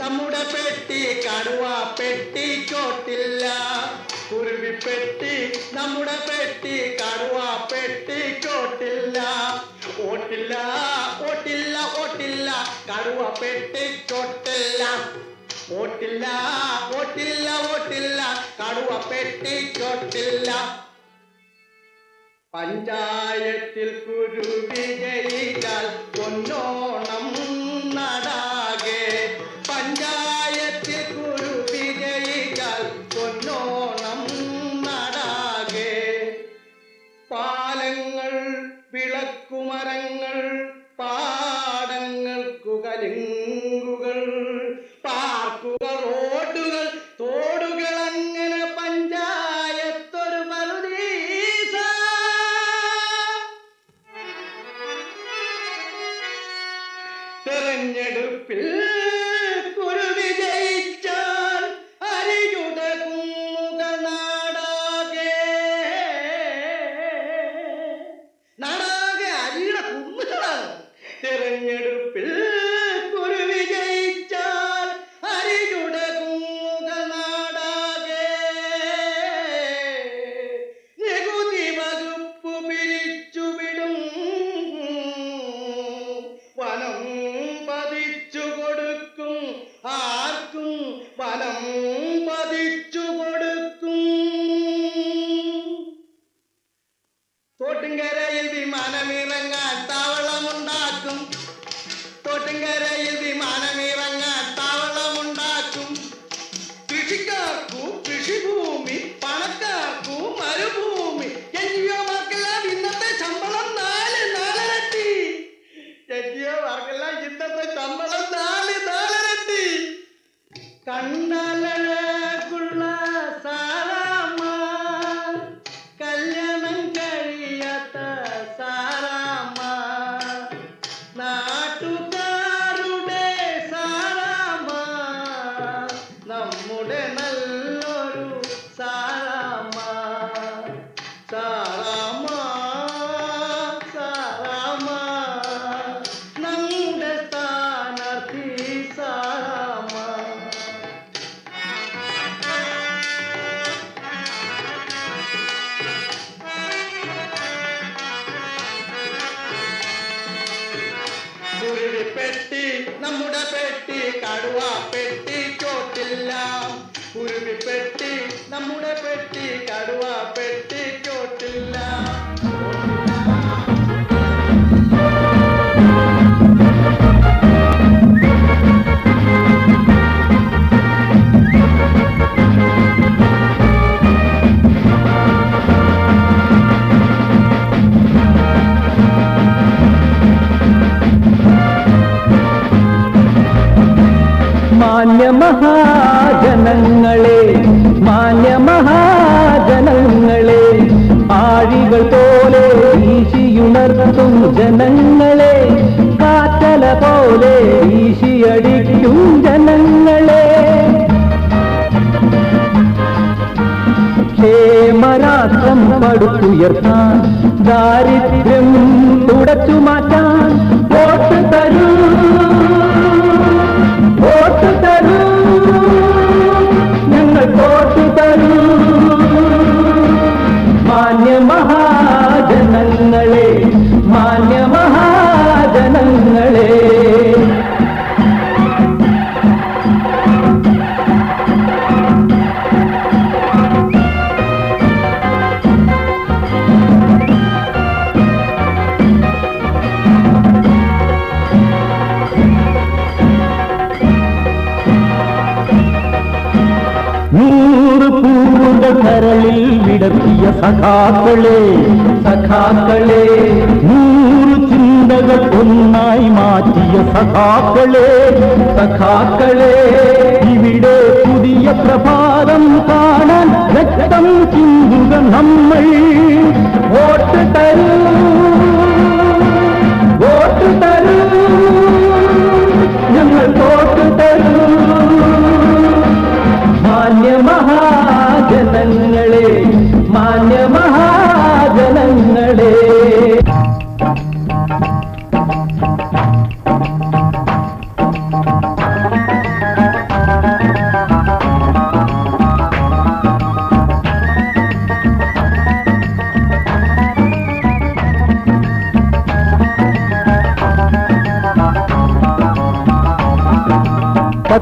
നമ്മുടെ പെട്ടി കടുവ പെട്ടി ചോട്ടില്ല കുരുവി പെട്ടി നമ്മുടെ പെട്ടി കടുവ പെട്ടി ചോട്ടില്ല ഓട്ടില്ല ഓട്ടില്ല ഓട്ടില്ല കടുവ പെട്ടി ചോട്ടില്ല ഓട്ടില്ല ഓട്ടില്ല ഓട്ടില്ല കടുവ പെട്ടി ചോട്ടില്ല പഞ്ചായത്തിൽ കുരുവി ജയിച്ചാൽ പൊന്നോണം നടാകെ പഞ്ചായത്തിൽ കുരുവി ജയിച്ചാൽ പൊന്നോണം നടാകെ പാലങ്ങൾ വിളക്കുമരങ്ങൾ പാടങ്ങൾക്കു കലിങ്കുകൾ പാർക്കുകൾ റോഡുകൾ തോടുകൾ അങ്ങനെ പഞ്ചായത്തൊരു പറുദീസ തെരഞ്ഞെടുപ്പിൽ കുരുവി ജയിച്ചാൽ അരിയുടെ കുന്നുക നാടാകെ നാടാകെ അരിയുടെ കുന്നുകളാണ് തെരഞ്ഞെടുപ്പിൽ കുരുവി ജയിച്ചാൽ അരിയുടെ കുന്നുക നാടാകെ നികുതി വകുപ്പ് പിരിച്ചുവിടും വനം പതിച്ചു കൊടുക്കും ആർക്കും വനം പതിച്ചു കൊടുക്കും തോട്ടുംകരയിൽ വിമാനമിറങ്ങാൻ താവളമുണ്ടാക്കും തോട്ടുംകരയിൽ വിമാനമിറങ്ങാൻ താവളമുണ്ടാക്കും കൃഷിക്കാർക്കും കൃഷിഭൂമി പണക്കാർക്കും മരുഭൂമി എൻജിഒമാർക്കെല്ലാം ഇന്നത്തെ ശമ്പളം നാല് നാലരട്ടി എൻജിഒമാർക്കെല്ലാം ഇന്നത്തെ ശമ്പളം നാല് നാലരട്ടി കണ്ണലഴകുള്ള സാറാമ്മ കല്യാണം കഴിയാത്ത സാറാമ്മ നാട്ടുകാരുടെ സാറാമ്മ നമ്മുടെ നല്ലൊരു സാറാമ്മ സാറാമ്മ സാറാമ്മ നമ്മുടെ സ്ഥാനാർത്ഥി സാറാമ്മ കുരുവി പെട്ടി നമ്മുടെ പെട്ടി കടുവ പെട്ടി ചോട്ടില്ല കുരുവി പെട്ടി നമ്മുടെ പെട്ടി കടുവ പെട്ടി ചോട്ടില്ല മാന്യമഹാജനങ്ങളെ മാന്യമഹാജനങ്ങളെ ആഴികൾ പോലെ വീശിയുണർത്തും ജനങ്ങളെ കാറ്റല പോലെ വീശിയടിക്കും ജനങ്ങളെ ക്ഷേമരാഷ്ട്രം പടുത്തുയർത്താൻ ദാരിദ്ര്യം തുടച്ചു മാറ്റാൻ വോട്ട് തരൂ വോട്ട് തരൂ ഞങ്ങൾ വോട്ട് തരൂ മാന്യമഹാജനങ്ങളെ മാന്യമഹാജനങ്ങളെ നൂറ് പൂവുകൾ കരളിൽ വിടർത്തിയ സഖാക്കളെ സഖാക്കളെ നൂറ് ചിന്തകൾ ഒന്നായി മാറ്റിയ സഖാക്കളെ സഖാക്കളെ ഇവിടെ പുതിയ പ്രഭാതം കാണാൻ രക്തം ചിന്തുക നമ്മൾ വോട്ട് തരൂ വോട്ട് തരൂ ഞങ്ങൾ വോട്ട് തരൂ മാന്യമഹാജനങ്ങളെ മാന്യമഹാജനങ്ങളെ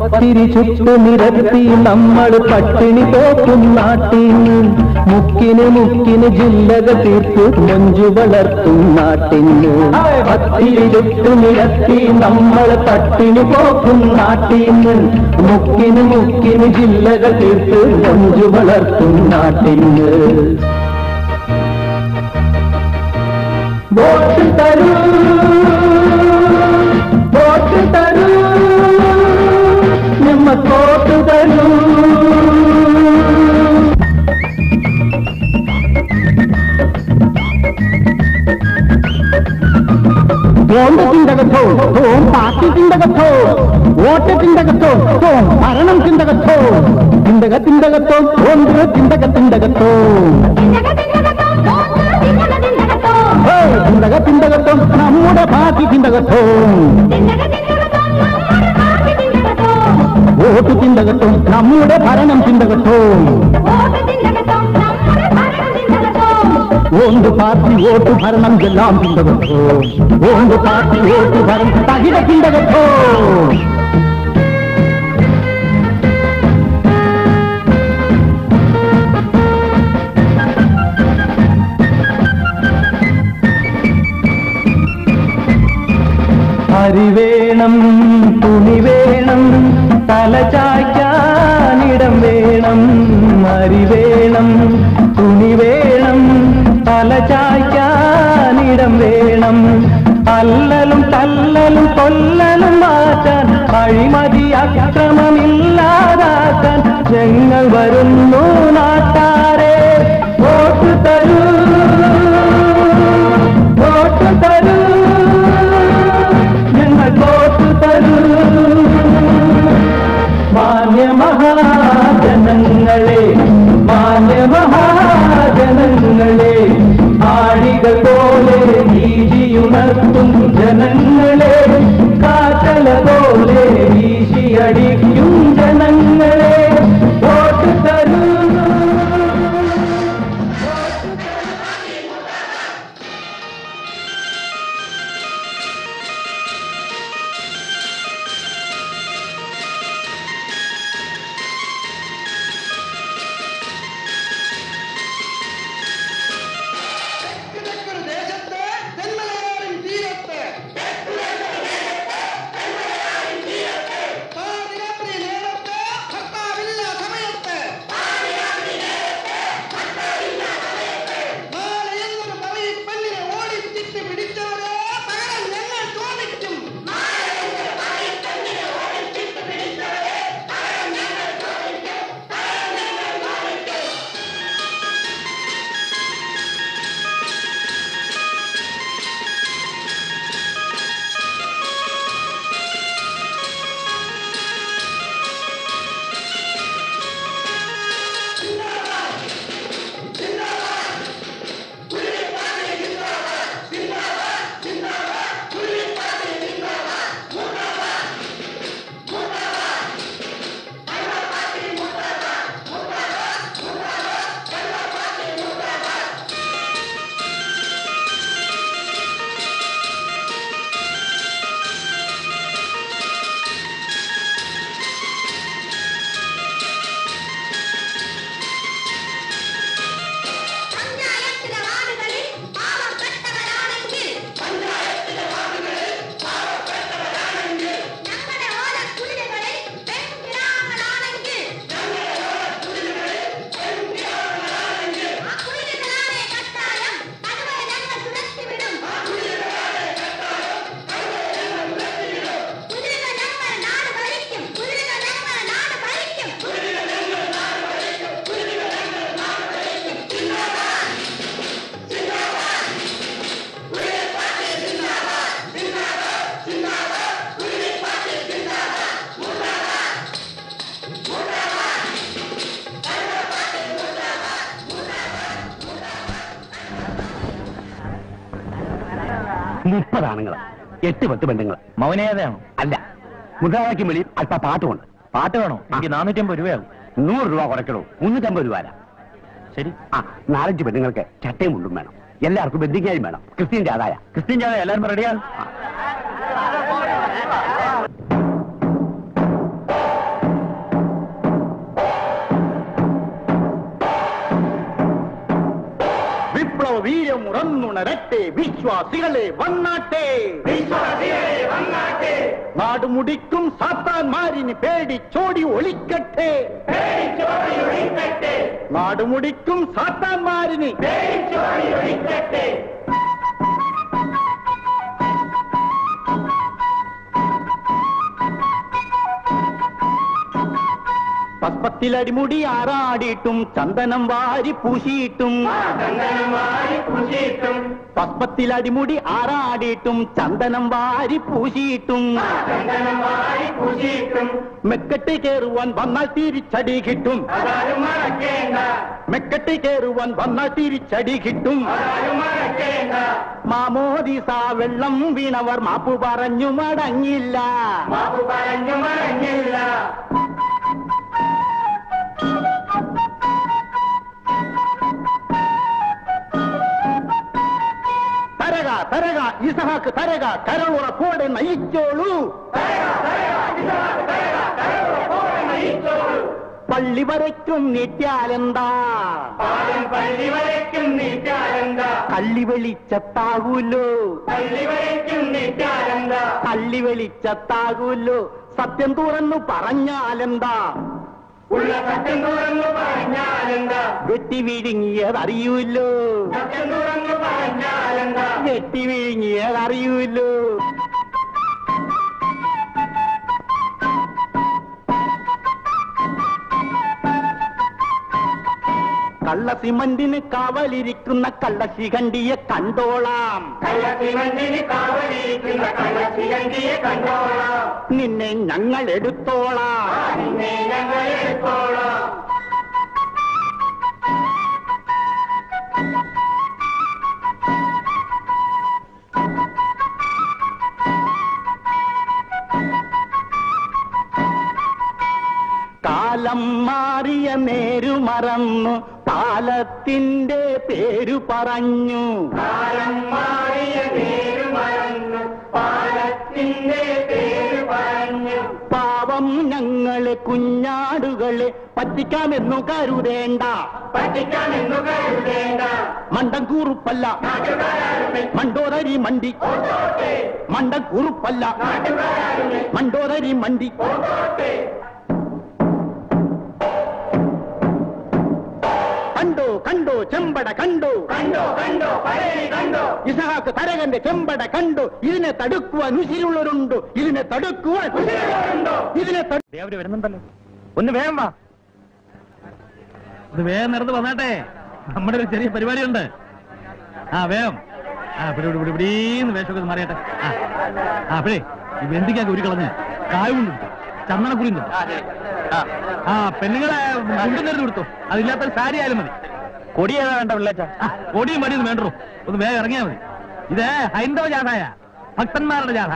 പത്തിരി ചുട്ടു നിരത്തി നമ്മൾ പട്ടിണി പോക്കും നാട്ടിന് മുക്കിന് മുക്കിന് ജില്ലകൾ തീർത്തു മൊഞ്ചു വളർത്തും നാട്ടിന് പത്തിരി ചുട്ടു നിരത്തി നമ്മൾ പട്ടിണി പോക്കും നാട്ടിന് മുക്കിന് മുക്കിന് ജില്ലകൾ തീർത്ത് മൊഞ്ചു വളർത്തും നാട്ടിന് വോട്ട് തരൂ വോട്ട് തരൂ നിമ്മക്കോട്ട് തരൂ തോണ്ട് ചിന്തകത്തോ തോം പാർട്ടി ചിന്തകത്തോ വോട്ട് ചിന്തകത്തോ തോം ഭരണം ചിന്തകത്തോ ചിന്തക ചിന്തകത്തോ തോണ്ട് ചിന്തക ചിന്തകത്തോ ചിന്തക ചിന്തകത്തോ നമ്മുടെ പാർട്ടി ചിന്തകത്തോ വോട്ട് ചിന്തകത്തോ നമ്മുടെ ഭരണം ചിന്തകത്തോ ഓണ്ട് പാർട്ടി വോട്ട് ഭരണം എല്ലാം ചിന്തകത്തോ ഓണ്ട് പാർട്ടി വോട്ട് ഭരണം തകിട ചിന്തകത്തോ അരി വേണം തുണി വേണം തല ചായ്ക്കാനിടം വേണം അരി വേണം തുണി വേണം തല ചായ്ക്കാനിടം വേണം അല്ലലും തല്ലലും കൊല്ലലും മാറ്റാൻ അഴിമതി അക്രമമില്ലാതാക്കാൻ ഞങ്ങൾ വരുന്നു നാട്ടാരെ വോട്ട് തരൂ വോട്ട് തരൂ ഞങ്ങൾ വോട്ട് തരൂ മാന്യമഹാജനങ്ങളെ മാന്യമഹാജനങ്ങളെ ആഴികൾ പോലെ വീശിയുണർത്തും ജനങ്ങളെ കാറ്റല പോലെ വീശിയടിക്കും ജനങ്ങളെ വോട്ട് തരൂ കിഴക്കൊരു ദേശത്ത് തെന്മലയാറിൻ തീരത്ത് പാതിരാത്രി നേരത്ത് ഭർത്താവില്ല സമയത്ത് നാളെയെന്നൊരു പറയി പെണ്ണിനെ ഓടിച്ചിട്ട് പിടിച്ചവരെ പകരം ഞങ്ങൾ ചോദിക്കും പഞ്ചായത്തിലെ വാർഡുകളിൽ പാവപ്പെട്ടവരാണെങ്കിൽ ഞങ്ങളുടെ ഓലക്കുടിലുകളിൽ പെൺകിടാങ്ങളാണെങ്കിൽ ആ കുടിലുകളാണെ കട്ടായം കടുവയെ ഞങ്ങൾ തുരത്തിവിടും കുതിരകൾ ഞങ്ങൾ നാട് ഭരിക്കും കുതിരകൾ ഞങ്ങൾ നാട് ഭരിക്കും മുപ്പത് ആണുങ്ങൾ എട്ട് പത്ത് പെണ്ണുങ്ങൾ മൗനേതയാണോ അല്ല മുദ്രാവാക്യം വെളിയിൽ അല്പ പാട്ടുമുണ്ട് പാട്ട് വേണോ എനിക്ക് നാനൂറ്റി അമ്പത് രൂപയാവും നൂറ് രൂപ കുറയ്ക്കണോ മുന്നൂറ്റമ്പത് രൂപ തരാം. ശരി ആ നാലഞ്ച് പെണ്ണുങ്ങൾക്ക് ചട്ടയും മുണ്ടും വേണം എല്ലാവർക്കും ബന്ധിക്കാനും വേണം ക്രിസ്ത്യൻ ജാതായ ക്രിസ്ത്യൻ ജാഥ എല്ലാവരും റെഡിയാണ് വീരമുറന്നുണരട്ടെ വിശ്വാസികളെ വന്നാട്ടെ വിശ്വാസികളെ വന്നാട്ടെ നാടുമുടിക്കും സാത്താന്മാരിന് പേടിച്ചോടി ഒളിക്കട്ടെ നാടുമുടിക്കും സാത്താന്മാരിന് പേടിച്ചോടി ഒളിക്കട്ടെ പസ്പത്തിലടിമുടി ആറാടിയിട്ടും ചന്ദനം വാരി പൂശിയിട്ടും പസ്പത്തിലടിമുടി ആറാടിയിട്ടും ചന്ദനം വാരി പൂശിയിട്ടും മെക്കെട്ട് കയറുവാൻ വന്നാൽ തിരിച്ചടി കിട്ടും മെക്കെട്ട് കയറുവാൻ വന്നാൽ തിരിച്ചടി കിട്ടും മാമോദിസ വെള്ളം വീണവർ മാപ്പു പറഞ്ഞു മടങ്ങില്ല മാപ്പു പറഞ്ഞു മടങ്ങില്ല തരക തരക ഇസഹാക്ക് തരക കരളുറപ്പോടെ നയിച്ചോളൂ പള്ളി വരയ്ക്കും നീറ്റാലെന്താ പള്ളി വരയ്ക്കും നീറ്റാലെന്താ കള്ളി വെളിച്ചത്താകൂല്ലോ പള്ളി വരയ്ക്കും നീറ്റാലെന്താ കള്ളി വെളിച്ചത്താകൂല്ലോ സത്യം തുറന്നു പറഞ്ഞാലെന്താ ഉള്ള സത്യം തുറന്നു പറഞ്ഞാലെന്താ വെട്ടി വിഴുങ്ങിയത് അറിയൂല്ലോ സത്യം തുറന്നു പറഞ്ഞാലെന്താ വെട്ടി വിഴുങ്ങിയത് അറിയൂല്ലോ കള്ള സിമന്റിന് കാവലിരിക്കുന്ന കള്ളശിഖണ്ഡിയെ കണ്ടോളാം കള്ളസിമന്റിന് കാവലിരിക്കുന്ന കള്ളശിഖണ്ഡിയെ കണ്ടോളാം നിന്നെ ഞങ്ങൾ എടുത്തോളാം നിന്നെ ഞങ്ങൾ എടുത്തോളാം കാലം മാറിയ നേരു മറന്നു കാലത്തിന്റെ പേരു പറഞ്ഞു കാലം മാറിയ നേരു മറന്നു പാലത്തിന്റെ പേര് പറഞ്ഞു പാവം ഞങ്ങളെ കുഞ്ഞാടുകളെ പറ്റിക്കാമെന്നു കരുതേണ്ട പറ്റിക്കാമെന്നു കരുതേണ്ട മണ്ടൻ കൂറുപ്പല്ല മണ്ടോദരി മണ്ടി മണ്ടൻ കൂറുപ്പല്ല മണ്ടോദരി മണ്ടി കണ്ടോ കണ്ടോ ചെമ്പട കണ്ടോ കണ്ടോ കണ്ടോ കണ്ടോ ഇസഹാക്ക് തരകന്റെ ചെമ്പട കണ്ടു ഇതിനെ തടുക്കുവാൻ ഉശിരുള്ളവരുണ്ടോ ഇതിനെ തടുക്കുവാൻ ഉശിരുള്ളവരുണ്ടോ ഇതിനെ തടു- ദേ അവര് വരുന്നുണ്ടല്ലോ ഒന്ന് വേഗം വാ ഇത് വേഗം നടന്ന് വന്നാട്ടെ നമ്മുടെ ഒരു ചെറിയ പരിപാടിയുണ്ട് ആ വേഗം ആ ഇവിടെ ഇവിടെ ഇവിടെ ഇവിടീന്ന് വേഷമൊക്കെ ഒന്ന് മാറിയട്ടെ ആ ആ അപ്പഴേ ഈ വെന്തിക്കൊക്കെ ഒരു കളഞ്ഞ് കായുണ്ട് ചന്ദനക്കുരിണ്ട് ആ പെണ്ണുങ്ങളെ കൊണ്ടുനരുന്ന് കൊടുത്തു അതില്ലാത്ത സാരി ആയാലും മതി കൊടി ഏതാ വേണ്ട പിള്ളേച്ച ആ, കൊടിയും മടിയൊന്നും വേണ്ടോ ഒന്ന് വേഗം ഇറങ്ങിയാൽ മതി ഇത് ഹൈന്ദവ ജാഥയ ഭക്തന്മാരുടെ ജാഥ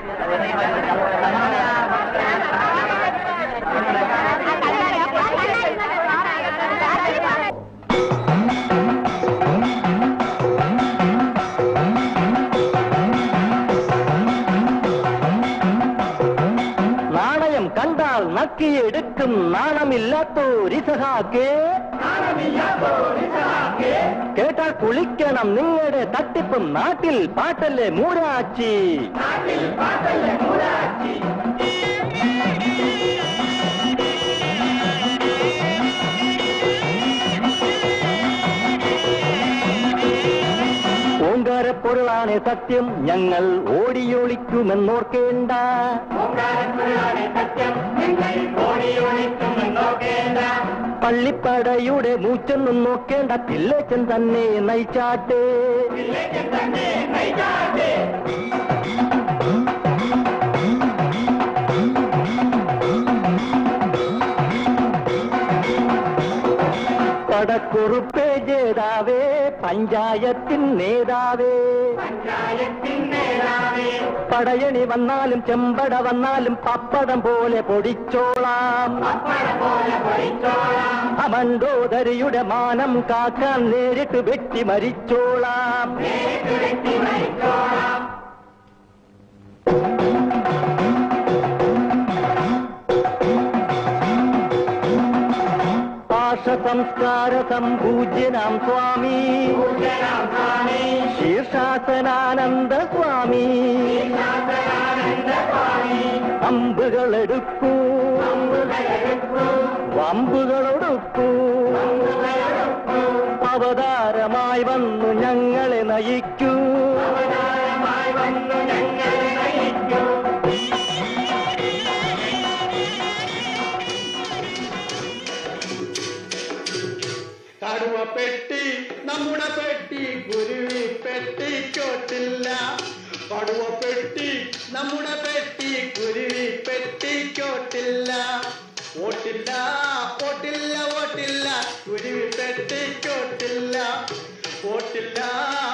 നാണയം കണ്ടാൽ നക്കിയെടുക്കും നാണമില്ലാത്തോരിസഹാക്കേ കേട്ടാൽ കുളിക്കണം നിങ്ങളുടെ തട്ടിപ്പും നാട്ടിൽ പാട്ടല്ലേ മൂരാച്ചി ഓങ്കാരപ്പൊരുളാണ് സത്യം ഞങ്ങൾ ഓടിയൊളിക്കുമെന്നോർക്കേണ്ട പള്ളിപ്പടയുടെ മൂച്ചൊന്നും നോക്കേണ്ട പിള്ളേച്ചൻ തന്നെ നയിച്ചാട്ടെ പടക്കുറുപ്പേ ജേതാവേ പഞ്ചായത്തിൻ നേതാവേ പടയണി വന്നാലും ചെമ്പട വന്നാലും പപ്പടം പോലെ പൊടിച്ചോളാം അമണ്ടോദരിയുടെ മാനം കാക്കാൻ നേരിട്ട് വെട്ടി മരിച്ചോളാം ഭാഷ സംസ്കാര സംപൂജ്യനാം സ്വാമി ശാന്തരാനന്ദ സ്വാമി അമ്പുകളെടുക്കൂ വമ്പുകളൊടുക്കൂ അവതാരമായി വന്നു ഞങ്ങളെ നയിക്കൂ കടുവ പെട്ടി നമ്മുടെ പെട്ടി കുരുവി പെട്ടിക്കോട്ടില്ല കടുവ പെട്ടി നമ്മുടെ പെട്ടി കുരുവി പെട്ടിക്കോട്ടില്ല ഓട്ടില്ല ഓട്ടില്ല ഓട്ടില്ല കുരുവി പെട്ടിക്കോട്ടില്ല ഓട്ടില്ല